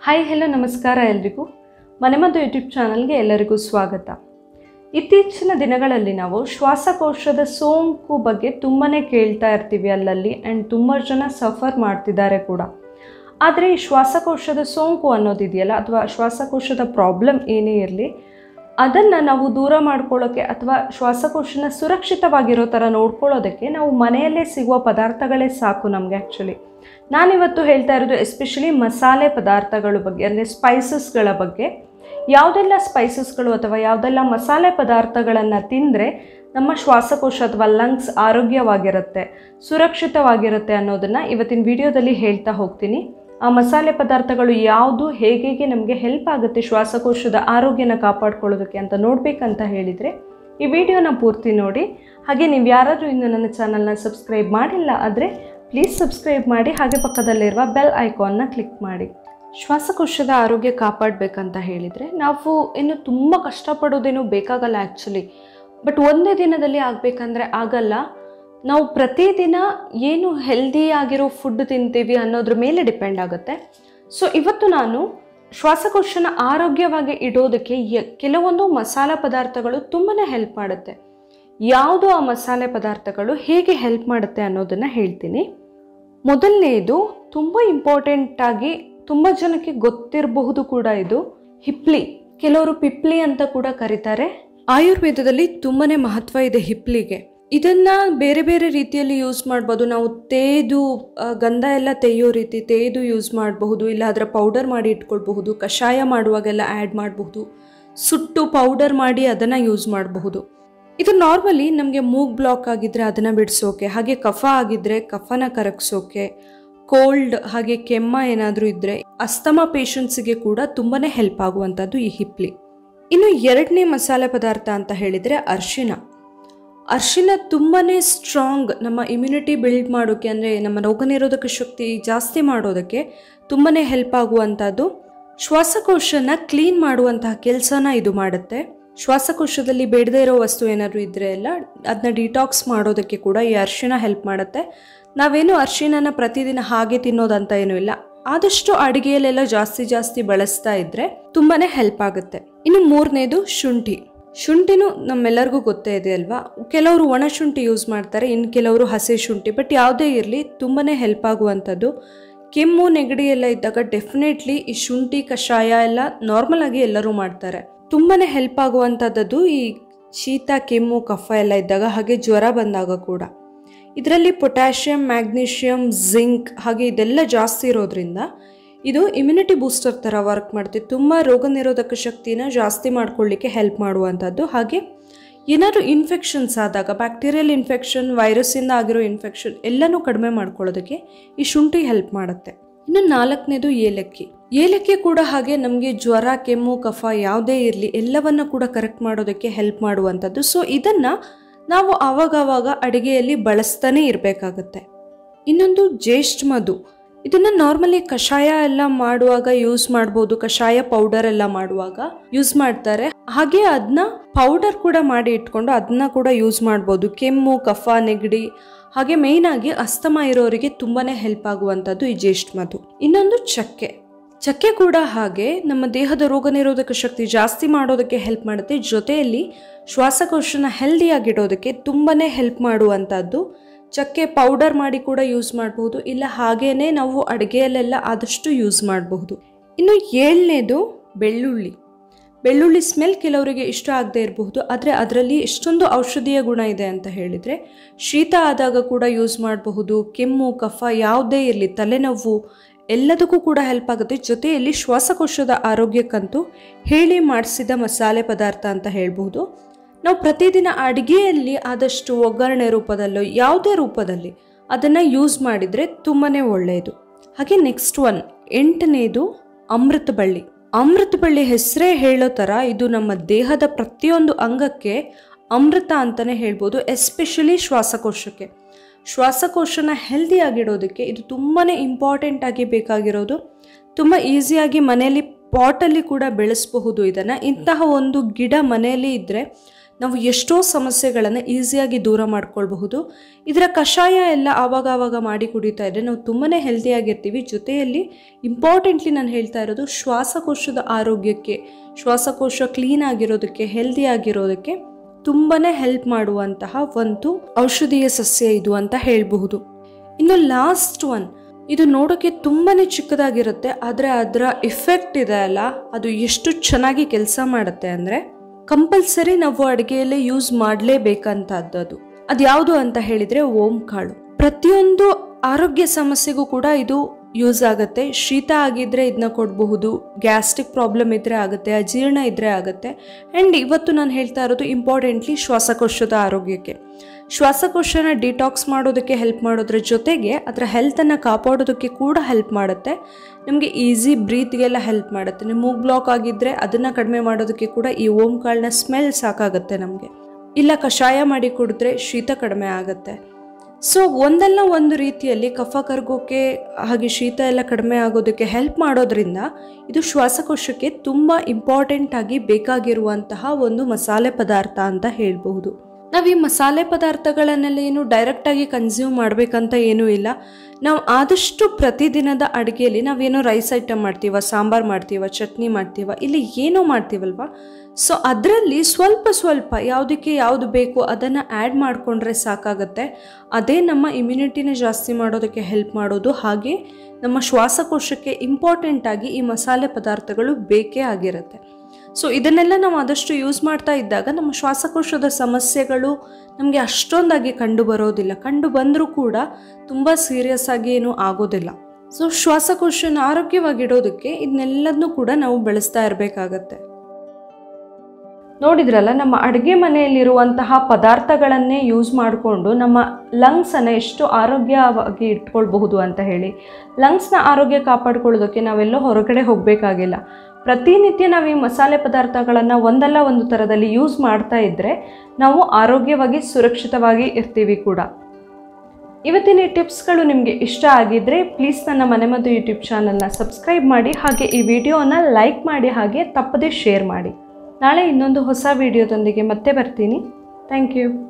hi hello ನಮಸ್ಕಾರ ಎಲ್ರಿಗೂ ಮನೆಮದ್ದು ಯೂಟ್ಯೂಬ್ ಚಾನಲ್ಗೆ ಎಲ್ಲರಿಗೂ ಸ್ವಾಗತ ಇತ್ತೀಚಿನ ದಿನಗಳಲ್ಲಿ ನಾವು ಶ್ವಾಸಕೋಶದ ಸೋಂಕು ಬಗ್ಗೆ ತುಂಬಾ ಕೇಳ್ತಾ ಇರ್ತೀವಿ ಅಲ್ಲಲ್ಲಿ ಆ್ಯಂಡ್ ತುಂಬ ಜನ ಸಫರ್ ಮಾಡ್ತಿದ್ದಾರೆ ಕೂಡ ಆದರೆ ಈ ಶ್ವಾಸಕೋಶದ ಸೋಂಕು ಅನ್ನೋದಿದೆಯಲ್ಲ ಅಥವಾ ಶ್ವಾಸಕೋಶದ ಪ್ರಾಬ್ಲಮ್ ಏನೇ ಇರಲಿ ಅದನ್ನು ನಾವು ದೂರ ಮಾಡ್ಕೊಳ್ಳೋಕ್ಕೆ ಅಥವಾ ಶ್ವಾಸಕೋಶನ ಸುರಕ್ಷಿತವಾಗಿರೋ ಥರ ನೋಡ್ಕೊಳ್ಳೋದಕ್ಕೆ ನಾವು ಮನೆಯಲ್ಲೇ ಸಿಗುವ ಪದಾರ್ಥಗಳೇ ಸಾಕು ನಮಗೆ ಆ್ಯಕ್ಚುಲಿ ನಾನಿವತ್ತು ಹೇಳ್ತಾ ಇರೋದು ಎಸ್ಪೆಷಲಿ ಮಸಾಲೆ ಪದಾರ್ಥಗಳ ಬಗ್ಗೆ ಅಂದರೆ ಸ್ಪೈಸಸ್ಗಳ ಬಗ್ಗೆ ಯಾವುದೆಲ್ಲ ಸ್ಪೈಸಸ್ಗಳು ಅಥವಾ ಯಾವುದೆಲ್ಲ ಮಸಾಲೆ ಪದಾರ್ಥಗಳನ್ನು ತಿಂದರೆ ನಮ್ಮ ಶ್ವಾಸಕೋಶ ಅಥವಾ ಲಂಗ್ಸ್ ಆರೋಗ್ಯವಾಗಿರುತ್ತೆ ಸುರಕ್ಷಿತವಾಗಿರುತ್ತೆ ಅನ್ನೋದನ್ನು ಇವತ್ತಿನ ವಿಡಿಯೋದಲ್ಲಿ ಹೇಳ್ತಾ ಹೋಗ್ತೀನಿ ಆ ಮಸಾಲೆ ಪದಾರ್ಥಗಳು ಯಾವುದು ಹೇಗೆ ಹೇಗೆ ನಮಗೆ ಹೆಲ್ಪ್ ಆಗುತ್ತೆ ಶ್ವಾಸಕೋಶದ ಆರೋಗ್ಯನ ಕಾಪಾಡ್ಕೊಳ್ಳೋದಕ್ಕೆ ಅಂತ ನೋಡಬೇಕಂತ ಹೇಳಿದರೆ ಈ ವಿಡಿಯೋನ ಪೂರ್ತಿ ನೋಡಿ ಹಾಗೆ ನೀವು ಯಾರಾದರೂ ಇನ್ನು ನನ್ನ ಚಾನಲ್ನ ಸಬ್ಸ್ಕ್ರೈಬ್ ಮಾಡಿಲ್ಲ ಆದರೆ ಪ್ಲೀಸ್ ಸಬ್ಸ್ಕ್ರೈಬ್ ಮಾಡಿ ಹಾಗೆ ಪಕ್ಕದಲ್ಲಿರುವ ಬೆಲ್ ಐಕಾನ್ನ ಕ್ಲಿಕ್ ಮಾಡಿ ಶ್ವಾಸಕೋಶದ ಆರೋಗ್ಯ ಕಾಪಾಡಬೇಕಂತ ಹೇಳಿದರೆ ನಾವು ಇನ್ನು ತುಂಬ ಕಷ್ಟಪಡೋದೇನು ಬೇಕಾಗಲ್ಲ ಆ್ಯಕ್ಚುಲಿ ಬಟ್ ಒಂದೇ ದಿನದಲ್ಲಿ ಆಗಬೇಕಂದ್ರೆ ಆಗಲ್ಲ ನಾವು ಪ್ರತಿದಿನ ಏನು ಹೆಲ್ದಿ ಆಗಿರೋ ಫುಡ್ ತಿಂತೀವಿ ಅನ್ನೋದ್ರ ಮೇಲೆ ಡಿಪೆಂಡ್ ಆಗುತ್ತೆ ಸೊ ಇವತ್ತು ನಾನು ಶ್ವಾಸಕೋಶನ ಆರೋಗ್ಯವಾಗಿ ಇಡೋದಕ್ಕೆ ಯ- ಕೆಲವೊಂದು ಮಸಾಲ ಪದಾರ್ಥಗಳು ತುಂಬಾ ಹೆಲ್ಪ್ ಮಾಡುತ್ತೆ ಯಾವುದು ಆ ಮಸಾಲೆ ಪದಾರ್ಥಗಳು ಹೇಗೆ ಹೆಲ್ಪ್ ಮಾಡುತ್ತೆ ಅನ್ನೋದನ್ನು ಹೇಳ್ತೀನಿ ಮೊದಲನೆಯದು ತುಂಬ ಇಂಪಾರ್ಟೆಂಟ್ ಆಗಿ ತುಂಬ ಜನಕ್ಕೆ ಗೊತ್ತಿರಬಹುದು ಕೂಡ ಇದು ಹಿಪ್ಲಿ ಕೆಲವರು ಪಿಪ್ಲಿ ಅಂತ ಕೂಡ ಕರೀತಾರೆ ಆಯುರ್ವೇದದಲ್ಲಿ ತುಂಬಾನೇ ಮಹತ್ವ ಇದೆ ಹಿಪ್ಲಿಗೆ ಇದನ್ನ ಬೇರೆ ಬೇರೆ ರೀತಿಯಲ್ಲಿ ಯೂಸ್ ಮಾಡ್ಬೋದು ನಾವು ತೇದು ಆ, ಗಂಧ ಎಲ್ಲ ತೆಯ್ಯೋ ರೀತಿ ತೇದು ಯೂಸ್ ಮಾಡಬಹುದು ಇಲ್ಲ ಅದರ ಪೌಡರ್ ಮಾಡಿ ಇಟ್ಕೊಳ್ಬಹುದು ಕಷಾಯ ಮಾಡುವಾಗೆಲ್ಲ ಆ್ಯಡ್ ಮಾಡಬಹುದು ಸುಟ್ಟು ಪೌಡರ್ ಮಾಡಿ ಅದನ್ನು ಯೂಸ್ ಮಾಡಬಹುದು ಇದು ನಾರ್ಮಲಿ ನಮಗೆ ಮೂಗ್ ಬ್ಲಾಕ್ ಆಗಿದ್ರೆ ಅದನ್ನು ಬಿಡಿಸೋಕೆ ಹಾಗೆ ಕಫ ಆಗಿದ್ರೆ ಕಫನ ಕರಗಿಸೋಕೆ ಕೋಲ್ಡ್ ಹಾಗೆ ಕೆಮ್ಮ ಏನಾದರೂ ಇದ್ದರೆ ಅಸ್ತಮಾ ಪೇಷಂಟ್ಸಿಗೆ ಕೂಡ ತುಂಬಾ ಹೆಲ್ಪ್ ಆಗುವಂಥದ್ದು ಈ ಹಿಪ್ಲಿ ಇನ್ನು ಎರಡನೇ ಮಸಾಲೆ ಪದಾರ್ಥ ಅಂತ ಹೇಳಿದರೆ ಅರಿಶಿನ ಅರಿಶಿನ ತುಂಬಾ ಸ್ಟ್ರಾಂಗ್ ನಮ್ಮ ಇಮ್ಯುನಿಟಿ ಬಿಲ್ಡ್ ಮಾಡೋಕ್ಕೆ ಅಂದರೆ ನಮ್ಮ ರೋಗ ನಿರೋಧಕ ಶಕ್ತಿ ಜಾಸ್ತಿ ಮಾಡೋದಕ್ಕೆ ತುಂಬಾ ಹೆಲ್ಪ್ ಆಗುವಂಥದ್ದು ಶ್ವಾಸಕೋಶನ ಕ್ಲೀನ್ ಮಾಡುವಂತಹ ಕೆಲಸನ ಇದು ಮಾಡುತ್ತೆ ಶ್ವಾಸಕೋಶದಲ್ಲಿ ಬೇಡದೇ ಇರೋ ವಸ್ತು ಏನಾದರೂ ಇದ್ದರೆ ಎಲ್ಲ ಅದನ್ನ ಡಿಟಾಕ್ಸ್ ಮಾಡೋದಕ್ಕೆ ಕೂಡ ಈ ಅರಿಶಿನ ಹೆಲ್ಪ್ ಮಾಡುತ್ತೆ ನಾವೇನು ಅರಿಶಿಣನ ಪ್ರತಿದಿನ ಹಾಗೆ ತಿನ್ನೋದಂತ ಏನೂ ಇಲ್ಲ ಆದಷ್ಟು ಅಡುಗೆಯಲ್ಲೆಲ್ಲ ಜಾಸ್ತಿ ಜಾಸ್ತಿ ಬಳಸ್ತಾ ಇದ್ರೆ ತುಂಬಾ ಹೆಲ್ಪ್ ಆಗುತ್ತೆ ಇನ್ನು ಮೂರನೇದು ಶುಂಠಿ ಶುಂಠಿನೂ ನಮ್ಮೆಲ್ಲರಿಗೂ ಗೊತ್ತೇ ಇದೆ ಅಲ್ವಾ ಕೆಲವರು ಒಣ ಶುಂಠಿ ಯೂಸ್ ಮಾಡ್ತಾರೆ ಇನ್ನು ಕೆಲವರು ಹಸಿ ಶುಂಠಿ ಬಟ್ ಯಾವುದೇ ಇರಲಿ ತುಂಬಾ ಹೆಲ್ಪ್ ಆಗುವಂಥದ್ದು ಕೆಮ್ಮು ನೆಗಡಿ ಎಲ್ಲ ಇದ್ದಾಗ ಡೆಫಿನೆಟ್ಲಿ ಈ ಶುಂಠಿ ಕಷಾಯ ಎಲ್ಲ ನಾರ್ಮಲ್ ಆಗಿ ಎಲ್ಲರೂ ಮಾಡ್ತಾರೆ ತುಂಬಾ ಹೆಲ್ಪ್ ಆಗುವಂಥದ್ದು ಈ ಶೀತ ಕೆಮ್ಮು ಕಫ ಎಲ್ಲ ಇದ್ದಾಗ ಹಾಗೆ ಜ್ವರ ಬಂದಾಗ ಕೂಡ ಇದರಲ್ಲಿ ಪೊಟ್ಯಾಷಿಯಂ ಮ್ಯಾಗ್ನೀಷಿಯಂ ಜಿಂಕ್ ಹಾಗೆ ಇದೆಲ್ಲ ಜಾಸ್ತಿ ಇರೋದ್ರಿಂದ ಇದು ಇಮ್ಯುನಿಟಿ ಬೂಸ್ಟರ್ ಥರ ವರ್ಕ್ ಮಾಡುತ್ತೆ ತುಂಬ ರೋಗ ನಿರೋಧಕ ಶಕ್ತಿನ ಜಾಸ್ತಿ ಮಾಡ್ಕೊಳ್ಳಿಕ್ಕೆ ಹೆಲ್ಪ್ ಮಾಡುವಂಥದ್ದು ಹಾಗೆ ಏನಾದರೂ ಇನ್ಫೆಕ್ಷನ್ಸ್ ಆದಾಗ ಬ್ಯಾಕ್ಟೀರಿಯಲ್ ಇನ್ಫೆಕ್ಷನ್ ವೈರಸ್ಸಿಂದ ಆಗಿರೋ ಇನ್ಫೆಕ್ಷನ್ ಎಲ್ಲನೂ ಕಡಿಮೆ ಮಾಡ್ಕೊಳ್ಳೋದಕ್ಕೆ ಈ ಶುಂಠಿ ಹೆಲ್ಪ್ ಮಾಡುತ್ತೆ ಇನ್ನು ನಾಲ್ಕನೇದು ಏಲಕ್ಕಿ ಏಲಕ್ಕಿ ಕೂಡ ಹಾಗೆ ನಮಗೆ ಜ್ವರ ಕೆಮ್ಮು ಕಫ ಯಾವುದೇ ಇರಲಿ ಎಲ್ಲವನ್ನ ಕೂಡ ಕರೆಕ್ಟ್ ಮಾಡೋದಕ್ಕೆ ಹೆಲ್ಪ್ ಮಾಡುವಂಥದ್ದು ಸೊ ಇದನ್ನು ನಾವು ಆವಾಗವಾಗ ಅಡುಗೆಯಲ್ಲಿ ಬಳಸ್ತಾನೆ ಇರಬೇಕಾಗತ್ತೆ ಇನ್ನೊಂದು ಜ್ಯೇಷ್ಠ ಮಧು ಇದನ್ನ ನಾರ್ಮಲಿ ಕಷಾಯ ಎಲ್ಲ ಮಾಡುವಾಗ ಯೂಸ್ ಮಾಡ್ಬೋದು ಕಷಾಯ ಪೌಡರ್ ಎಲ್ಲ ಮಾಡುವಾಗ ಯೂಸ್ ಮಾಡ್ತಾರೆ ಹಾಗೆ ಅದನ್ನ ಪೌಡರ್ ಕೂಡ ಮಾಡಿ ಇಟ್ಕೊಂಡು ಅದನ್ನ ಕೂಡ ಯೂಸ್ ಮಾಡ್ಬೋದು ಕೆಮ್ಮು ಕಫ ನೆಗಡಿ ಹಾಗೆ ಮೇಯ್ನ್ ಆಗಿ ಅಸ್ತಮ ಇರೋರಿಗೆ ತುಂಬಾನೇ ಹೆಲ್ಪ್ ಆಗುವಂಥದ್ದು ಈ ಜ್ಯೇಷ್ಠ ಮಧು ಇನ್ನೊಂದು ಚಕ್ಕೆ ಚಕ್ಕೆ ಕೂಡ ಹಾಗೆ ನಮ್ಮ ದೇಹದ ರೋಗ ನಿರೋಧಕ ಶಕ್ತಿ ಜಾಸ್ತಿ ಮಾಡೋದಕ್ಕೆ ಹೆಲ್ಪ್ ಮಾಡುತ್ತೆ ಜೊತೆಯಲ್ಲಿ ಶ್ವಾಸಕೋಶನ ಹೆಲ್ದಿಯಾಗಿಡೋದಕ್ಕೆ ತುಂಬಾ ಹೆಲ್ಪ್ ಮಾಡುವಂಥದ್ದು ಚಕ್ಕೆ ಪೌಡರ್ ಮಾಡಿ ಕೂಡ ಯೂಸ್ ಮಾಡಬಹುದು ಇಲ್ಲ ಹಾಗೇನೆ ನಾವು ಅಡುಗೆಯಲ್ಲೆಲ್ಲ ಆದಷ್ಟು ಯೂಸ್ ಮಾಡಬಹುದು ಇನ್ನು ಏಳನೇದು ಬೆಳ್ಳುಳ್ಳಿ ಬೆಳ್ಳುಳ್ಳಿ ಸ್ಮೆಲ್ ಕೆಲವರಿಗೆ ಇಷ್ಟ ಆಗದೆ ಇರಬಹುದು ಆದರೆ ಅದರಲ್ಲಿ ಎಷ್ಟೊಂದು ಔಷಧೀಯ ಗುಣ ಇದೆ ಅಂತ ಹೇಳಿದರೆ ಶೀತ ಆದಾಗ ಕೂಡ ಯೂಸ್ ಮಾಡಬಹುದು ಕೆಮ್ಮು ಕಫ ಯಾವುದೇ ಇರಲಿ ತಲೆನೋವು ಎಲ್ಲದಕ್ಕೂ ಕೂಡ ಹೆಲ್ಪ್ ಆಗುತ್ತೆ ಜೊತೆಯಲ್ಲಿ ಶ್ವಾಸಕೋಶದ ಆರೋಗ್ಯಕ್ಕಂತೂ ಹೇಳಿ ಮಾಡಿಸಿದ ಮಸಾಲೆ ಪದಾರ್ಥ ಅಂತ ಹೇಳ್ಬೋದು ನಾವು ಪ್ರತಿದಿನ ಅಡುಗೆಯಲ್ಲಿ ಆದಷ್ಟು ಒಗ್ಗರಣೆ ರೂಪದಲ್ಲೋ ಯಾವುದೇ ರೂಪದಲ್ಲಿ ಅದನ್ನು ಯೂಸ್ ಮಾಡಿದರೆ ತುಂಬಾ ಒಳ್ಳೆಯದು ಹಾಗೆ ನೆಕ್ಸ್ಟ್ ಒನ್ ಎಂಟನೇದು ಅಮೃತ ಬಳ್ಳಿ ಅಮೃತ ಬಳ್ಳಿ ಹೆಸರೇ ಹೇಳೋ ಥರ ಇದು ನಮ್ಮ ದೇಹದ ಪ್ರತಿಯೊಂದು ಅಂಗಕ್ಕೆ ಅಮೃತ ಅಂತಲೇ ಹೇಳ್ಬೋದು ಎಸ್ಪೆಷಲಿ ಶ್ವಾಸಕೋಶಕ್ಕೆ ಶ್ವಾಸಕೋಶನ ಹೆಲ್ದಿಯಾಗಿಡೋದಕ್ಕೆ ಇದು ತುಂಬಾ ಇಂಪಾರ್ಟೆಂಟ್ ಆಗಿ ಬೇಕಾಗಿರೋದು ತುಂಬ ಈಸಿಯಾಗಿ ಮನೆಯಲ್ಲಿ ಪಾಟಲ್ಲಿ ಕೂಡ ಬೆಳೆಸಬಹುದು ಇದನ್ನು ಇಂತಹ ಒಂದು ಗಿಡ ಮನೆಯಲ್ಲಿ ಇದ್ದರೆ ನಾವು ಎಷ್ಟೋ ಸಮಸ್ಯೆಗಳನ್ನು ಈಸಿಯಾಗಿ ದೂರ ಮಾಡ್ಕೊಳ್ಬಹುದು ಇದರ ಕಷಾಯ ಎಲ್ಲ ಆವಾಗ ಆವಾಗ ಮಾಡಿ ಕುಡಿತಾ ಇದ್ದರೆ ನಾವು ತುಂಬಾ ಹೆಲ್ತಿಯಾಗಿರ್ತೀವಿ ಜೊತೆಯಲ್ಲಿ ಇಂಪಾರ್ಟೆಂಟ್ಲಿ ನಾನು ಹೇಳ್ತಾ ಇರೋದು ಶ್ವಾಸಕೋಶದ ಆರೋಗ್ಯಕ್ಕೆ ಶ್ವಾಸಕೋಶ ಕ್ಲೀನ್ ಆಗಿರೋದಕ್ಕೆ ಹೆಲ್ದಿ ಆಗಿರೋದಕ್ಕೆ ತುಂಬಾ ಹೆಲ್ಪ್ ಮಾಡುವಂತಹ ಒಂದು ಔಷಧೀಯ ಸಸ್ಯ ಇದು ಅಂತ ಹೇಳಬಹುದು ಇನ್ನು ಲಾಸ್ಟ್ ಒನ್ ಇದು ನೋಡೋಕ್ಕೆ ತುಂಬಾ ಚಿಕ್ಕದಾಗಿರುತ್ತೆ ಆದರೆ ಅದರ ಇಫೆಕ್ಟ್ ಇದೆ ಅಲ್ಲ ಅದು ಎಷ್ಟು ಚೆನ್ನಾಗಿ ಕೆಲಸ ಮಾಡುತ್ತೆ ಅಂದರೆ ಕಂಪಲ್ಸರಿ ನಾವು ಅಡುಗೆಯಲ್ಲಿ ಯೂಸ್ ಮಾಡಲೇಬೇಕಂತದ್ದು ಅದು ಅದ್ಯಾವುದು ಅಂತ ಹೇಳಿದರೆ ಓಂ ಕಾಳು ಪ್ರತಿಯೊಂದು ಆರೋಗ್ಯ ಸಮಸ್ಯೆಗೂ ಕೂಡ ಇದು ಯೂಸ್ ಆಗುತ್ತೆ ಶೀತ ಆಗಿದ್ರೆ ಇದನ್ನ ಕೊಡಬಹುದು ಗ್ಯಾಸ್ಟ್ರಿಕ್ ಪ್ರಾಬ್ಲಮ್ ಇದ್ದರೆ ಆಗುತ್ತೆ ಅಜೀರ್ಣ ಇದ್ದರೆ ಆಗುತ್ತೆ ಆ್ಯಂಡ್ ಇವತ್ತು ನಾನು ಹೇಳ್ತಾ ಇರೋದು ಇಂಪಾರ್ಟೆಂಟ್ಲಿ ಶ್ವಾಸಕೋಶದ ಆರೋಗ್ಯಕ್ಕೆ ಶ್ವಾಸಕೋಶನ ಡಿಟಾಕ್ಸ್ ಮಾಡೋದಕ್ಕೆ ಹೆಲ್ಪ್ ಮಾಡೋದ್ರ ಜೊತೆಗೆ ಅದರ ಹೆಲ್ತನ್ನು ಕಾಪಾಡೋದಕ್ಕೆ ಕೂಡ ಹೆಲ್ಪ್ ಮಾಡುತ್ತೆ ನಮಗೆ ಈಸಿ ಬ್ರೀತ್ಗೆಲ್ಲ ಹೆಲ್ಪ್ ಮಾಡುತ್ತೆ ನಿಮ್ಮ ಮೂಗ್ ಬ್ಲಾಕ್ ಆಗಿದ್ದರೆ ಅದನ್ನು ಕಡಿಮೆ ಮಾಡೋದಕ್ಕೆ ಕೂಡ ಈ ಓಂ ಕಾಳನ್ನ ಸ್ಮೆಲ್ ಸಾಕಾಗುತ್ತೆ ನಮಗೆ ಇಲ್ಲ ಕಷಾಯ ಮಾಡಿ ಕುಡಿದ್ರೆ ಶೀತ ಕಡಿಮೆ ಆಗುತ್ತೆ ಸೊ ಒಂದಲ್ಲ ಒಂದು ರೀತಿಯಲ್ಲಿ ಕಫ ಕರಗೋಕೆ ಹಾಗೆ ಶೀತ ಎಲ್ಲ ಕಡಿಮೆ ಆಗೋದಕ್ಕೆ ಹೆಲ್ಪ್ ಮಾಡೋದ್ರಿಂದ ಇದು ಶ್ವಾಸಕೋಶಕ್ಕೆ ತುಂಬ ಇಂಪಾರ್ಟೆಂಟ್ ಆಗಿ ಬೇಕಾಗಿರುವಂತಹ ಒಂದು ಮಸಾಲೆ ಪದಾರ್ಥ ಅಂತ ಹೇಳಬಹುದು ನಾವು ಈ ಮಸಾಲೆ ಪದಾರ್ಥಗಳನ್ನೆಲ್ಲ ಏನು ಡೈರೆಕ್ಟಾಗಿ ಕನ್ಸ್ಯೂಮ್ ಮಾಡಬೇಕಂತ ಏನೂ ಇಲ್ಲ ನಾವು ಆದಷ್ಟು ಪ್ರತಿದಿನದ ಅಡುಗೆಯಲ್ಲಿ ನಾವೇನೋ ರೈಸ್ ಐಟಮ್ ಮಾಡ್ತೀವ ಸಾಂಬಾರು ಮಾಡ್ತೀವ ಚಟ್ನಿ ಮಾಡ್ತೀವ ಇಲ್ಲಿ ಏನೋ ಮಾಡ್ತೀವಲ್ವ ಸೊ ಅದರಲ್ಲಿ ಸ್ವಲ್ಪ ಸ್ವಲ್ಪ ಯಾವುದಕ್ಕೆ ಯಾವುದು ಬೇಕು ಅದನ್ನು ಆ್ಯಡ್ ಮಾಡಿಕೊಂಡ್ರೆ ಸಾಕಾಗುತ್ತೆ ಅದೇ ನಮ್ಮ ಇಮ್ಯುನಿಟಿನ ಜಾಸ್ತಿ ಮಾಡೋದಕ್ಕೆ ಹೆಲ್ಪ್ ಮಾಡೋದು ಹಾಗೆ ನಮ್ಮ ಶ್ವಾಸಕೋಶಕ್ಕೆ ಇಂಪಾರ್ಟೆಂಟ್ ಆಗಿ ಈ ಮಸಾಲೆ ಪದಾರ್ಥಗಳು ಬೇಕೇ ಆಗಿರುತ್ತೆ ಸೊ ಇದನ್ನೆಲ್ಲ ನಾವು ಆದಷ್ಟು ಯೂಸ್ ಮಾಡ್ತಾ ಇದ್ದಾಗ ನಮ್ಮ ಶ್ವಾಸಕೋಶದ ಸಮಸ್ಯೆಗಳು ನಮಗೆ ಅಷ್ಟೊಂದಾಗಿ ಕಂಡು ಬರೋದಿಲ್ಲ ಕಂಡು ಬಂದರೂ ಕೂಡ ತುಂಬ ಸೀರಿಯಸ್ ಆಗಿ ಏನೂ ಆಗೋದಿಲ್ಲ ಸೊ ಶ್ವಾಸಕೋಶನ ಆರೋಗ್ಯವಾಗಿಡೋದಕ್ಕೆ ಇದನ್ನೆಲ್ಲದನ್ನೂ ಕೂಡ ನಾವು ಬೆಳೆಸ್ತಾ ಇರಬೇಕಾಗತ್ತೆ ನೋಡಿದ್ರಲ್ಲ ನಮ್ಮ ಅಡುಗೆ ಮನೆಯಲ್ಲಿರುವಂತಹ ಪದಾರ್ಥಗಳನ್ನೇ ಯೂಸ್ ಮಾಡಿಕೊಂಡು ನಮ್ಮ ಲಂಗ್ಸನ್ನು ಎಷ್ಟು ಆರೋಗ್ಯವಾಗಿ ಇಟ್ಕೊಳ್ಬಹುದು ಅಂತ ಹೇಳಿ ಲಂಗ್ಸ್ನ ಆರೋಗ್ಯ ಕಾಪಾಡ್ಕೊಳ್ಳೋದಕ್ಕೆ ನಾವೆಲ್ಲೋ ಹೊರಗಡೆ ಹೋಗಬೇಕಾಗಿಲ್ಲ ಪ್ರತಿನಿತ್ಯ ನಾವು ಈ ಮಸಾಲೆ ಪದಾರ್ಥಗಳನ್ನು ಒಂದಲ್ಲ ಒಂದು ಥರದಲ್ಲಿ ಯೂಸ್ ಮಾಡ್ತಾ ಇದ್ದರೆ ನಾವು ಆರೋಗ್ಯವಾಗಿ ಸುರಕ್ಷಿತವಾಗಿ ಇರ್ತೀವಿ ಕೂಡ ಇವತ್ತಿನ ಈ ಟಿಪ್ಸ್ಗಳು ನಿಮಗೆ ಇಷ್ಟ ಆಗಿದ್ದರೆ ಪ್ಲೀಸ್ ನನ್ನ ಮನೆಮದ್ದು ಯೂಟ್ಯೂಬ್ ಚಾನಲ್ನ ಸಬ್ಸ್ಕ್ರೈಬ್ ಮಾಡಿ ಹಾಗೆ ಈ ವಿಡಿಯೋನ ಲೈಕ್ ಮಾಡಿ ಹಾಗೆ ತಪ್ಪದೇ ಶೇರ್ ಮಾಡಿ ನಾಳೆ ಇನ್ನೊಂದು ಹೊಸ ವಿಡಿಯೋದೊಂದಿಗೆ ಮತ್ತೆ ಬರ್ತೀನಿ ಥ್ಯಾಂಕ್ ಯು